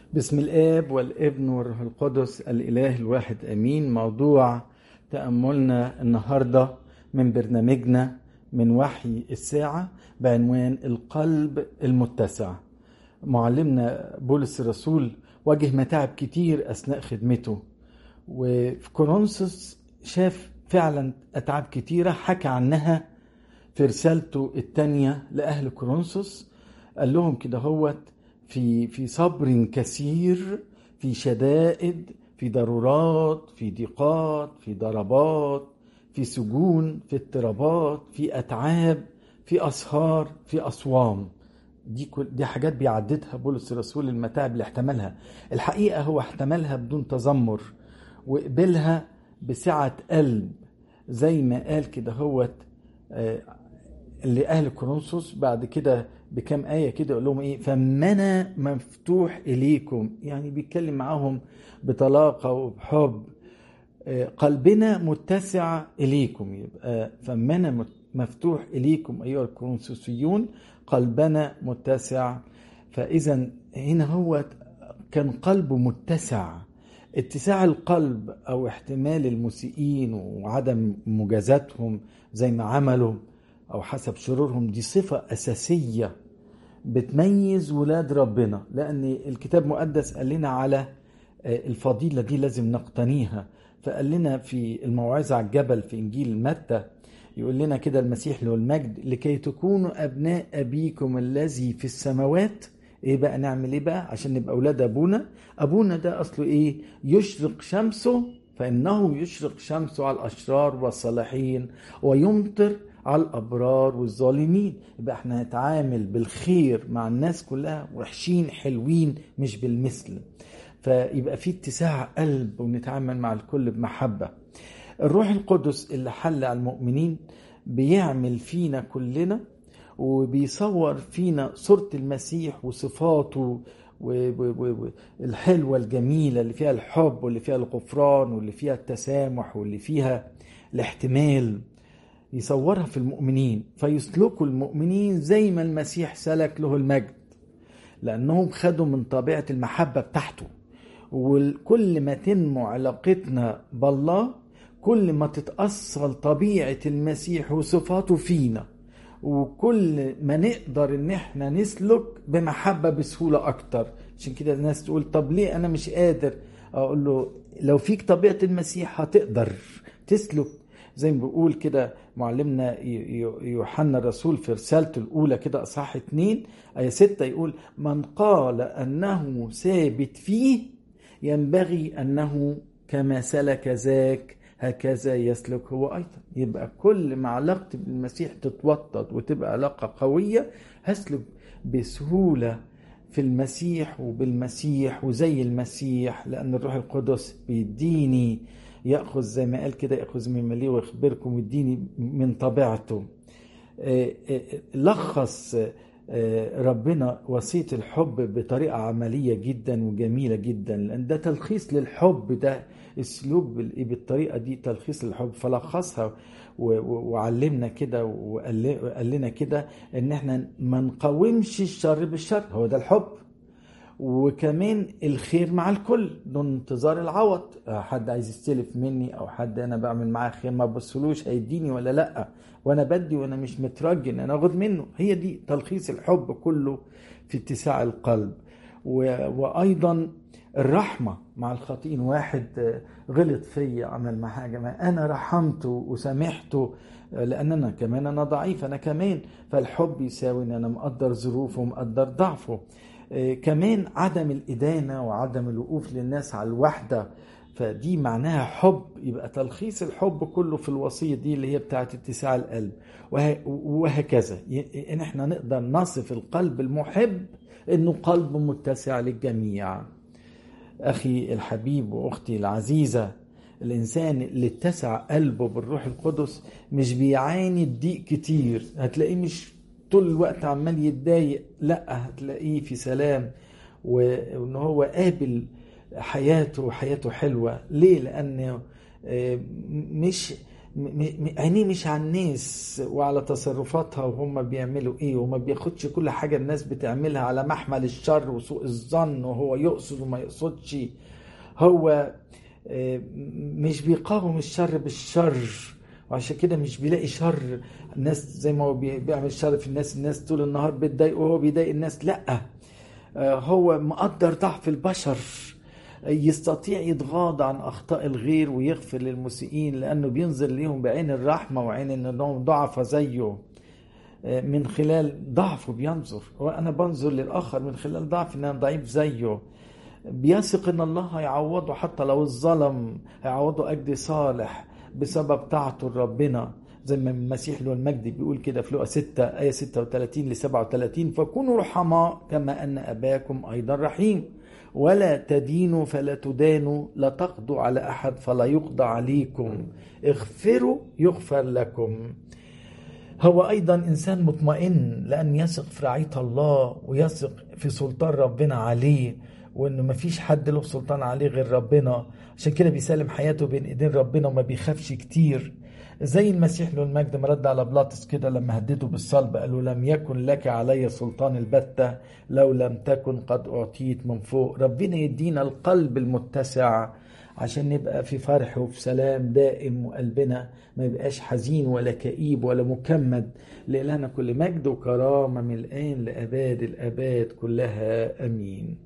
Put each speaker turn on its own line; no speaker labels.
بسم الآب والابن والروح القدس الإله الواحد أمين موضوع تأملنا النهاردة من برنامجنا من وحي الساعة بعنوان القلب المتسع معلمنا بولس الرسول واجه متاعب كتير أثناء خدمته وفي كورنثوس شاف فعلا أتعاب كتيرة حكى عنها في رسالته الثانية لأهل كورنثوس قال لهم كده هوت في في صبر كثير في شدائد في ضرورات في ضيقات في ضربات في سجون في اضطرابات في اتعاب في اسهار في اصوام دي كل دي حاجات بيعددها بولس الرسول المتاعب اللي احتملها الحقيقه هو احتملها بدون تذمر وقبلها بسعه قلب زي ما قال كده هوت لأهل كورنثوس بعد كده بكام آية كده يقول لهم إيه فمنا مفتوح إليكم يعني بيتكلم معاهم بطلاقة وبحب قلبنا متسع إليكم يبقى فمنا مفتوح إليكم أيها الكورنثوسيون قلبنا متسع فإذا هنا هو كان قلبه متسع اتساع القلب أو احتمال المسيئين وعدم مجازاتهم زي ما عملوا او حسب شرورهم دي صفه اساسيه بتميز ولاد ربنا لان الكتاب المقدس قال لنا على الفضيله دي لازم نقتنيها فقال لنا في الموعظه على الجبل في انجيل متى يقول لنا كده المسيح له المجد لكي تكونوا ابناء ابيكم الذي في السماوات ايه بقى نعمل ايه بقى عشان نبقى اولاد ابونا ابونا ده اصله ايه يشرق شمسه فانه يشرق شمسه على الاشرار والصالحين ويمطر على الابرار والظالمين يبقى احنا نتعامل بالخير مع الناس كلها وحشين حلوين مش بالمثل فيبقى في اتساع قلب ونتعامل مع الكل بمحبه الروح القدس اللي حل على المؤمنين بيعمل فينا كلنا وبيصور فينا صورة المسيح وصفاته والحلوة الجميلة اللي فيها الحب واللي فيها الغفران واللي فيها التسامح واللي فيها الاحتمال يصورها في المؤمنين فيسلكوا المؤمنين زي ما المسيح سلك له المجد لأنهم خدوا من طبيعة المحبة بتاعته وكل ما تنمو علاقتنا بالله كل ما تتأصل طبيعة المسيح وصفاته فينا وكل ما نقدر ان احنا نسلك بمحبة بسهولة اكتر عشان كده الناس تقول طب ليه انا مش قادر اقول له لو فيك طبيعة المسيح هتقدر تسلك زي ما بيقول كده معلمنا يوحنا الرسول في رسالته الأولى كده أصحاح اتنين آية ستة يقول من قال أنه ثابت فيه ينبغي أنه كما سلك ذاك هكذا يسلك هو أيضا يبقى كل ما علاقتي بالمسيح تتوطد وتبقى علاقة قوية هسلك بسهولة في المسيح وبالمسيح وزي المسيح لأن الروح القدس بيديني ياخذ زي ما قال كده ياخذ من مليه ويخبركم ويديني من طبيعته لخص ربنا وصيه الحب بطريقه عمليه جدا وجميله جدا لان ده تلخيص للحب ده اسلوب بالطريقه دي تلخيص للحب فلخصها وعلمنا كده وقال لنا كده ان احنا ما نقاومش الشر بالشر هو ده الحب وكمان الخير مع الكل دون انتظار العوض حد عايز يستلف مني او حد انا بعمل معاه خير ما بصلوش هيديني ولا لا وانا بدي وانا مش مترجي ان انا اخد منه هي دي تلخيص الحب كله في اتساع القلب و... وايضا الرحمة مع الخاطئين واحد غلط فيا عمل مع حاجة ما أنا رحمته وسامحته لأن أنا كمان أنا ضعيف أنا كمان فالحب يساوي أن أنا مقدر ظروفه ومقدر ضعفه كمان عدم الإدانة وعدم الوقوف للناس على الوحدة فدي معناها حب يبقى تلخيص الحب كله في الوصية دي اللي هي بتاعت اتساع القلب وهكذا إن احنا نقدر نصف القلب المحب انه قلب متسع للجميع أخي الحبيب وأختي العزيزة الإنسان اللي اتسع قلبه بالروح القدس مش بيعاني الضيق كتير هتلاقيه مش طول الوقت عمال يتضايق لا هتلاقيه في سلام وان هو قابل حياته وحياته حلوه ليه لانه مش عينيه مش على الناس وعلى تصرفاتها وهم بيعملوا ايه وما بياخدش كل حاجة الناس بتعملها على محمل الشر وسوء الظن وهو يقصد وما يقصدش هو مش بيقاوم الشر بالشر وعشان كده مش بيلاقي شر الناس زي ما هو بيعمل شر في الناس الناس طول النهار بتضايقه وهو بيضايق الناس لا هو مقدر ضعف البشر يستطيع يتغاضى عن اخطاء الغير ويغفر للمسيئين لانه بينظر ليهم بعين الرحمه وعين انهم ضعف زيه من خلال ضعفه بينظر وانا بنظر للاخر من خلال ضعف ان انا ضعيف زيه بيثق ان الله هيعوضه حتى لو الظلم هيعوضه اجر صالح بسبب طاعته لربنا زي ما المسيح له المجد بيقول كده في لقا 6 آية 36 ل 37 فكونوا رحماء كما أن أباكم أيضا رحيم ولا تدينوا فلا تدانوا لا تقضوا على أحد فلا يقضى عليكم اغفروا يغفر لكم هو أيضا إنسان مطمئن لأن يثق في رعاية الله ويثق في سلطان ربنا عليه وانه ما فيش حد له سلطان عليه غير ربنا عشان كده بيسلم حياته بين ايدين ربنا وما بيخافش كتير زي المسيح له المجد ما رد على بلاطس كده لما هدده بالصلب قال له لم يكن لك علي سلطان البتة لو لم تكن قد أعطيت من فوق ربنا يدينا القلب المتسع عشان نبقى في فرح وفي سلام دائم وقلبنا ما يبقاش حزين ولا كئيب ولا مكمد لإلهنا كل مجد وكرامة من الآن لأباد الآباد كلها أمين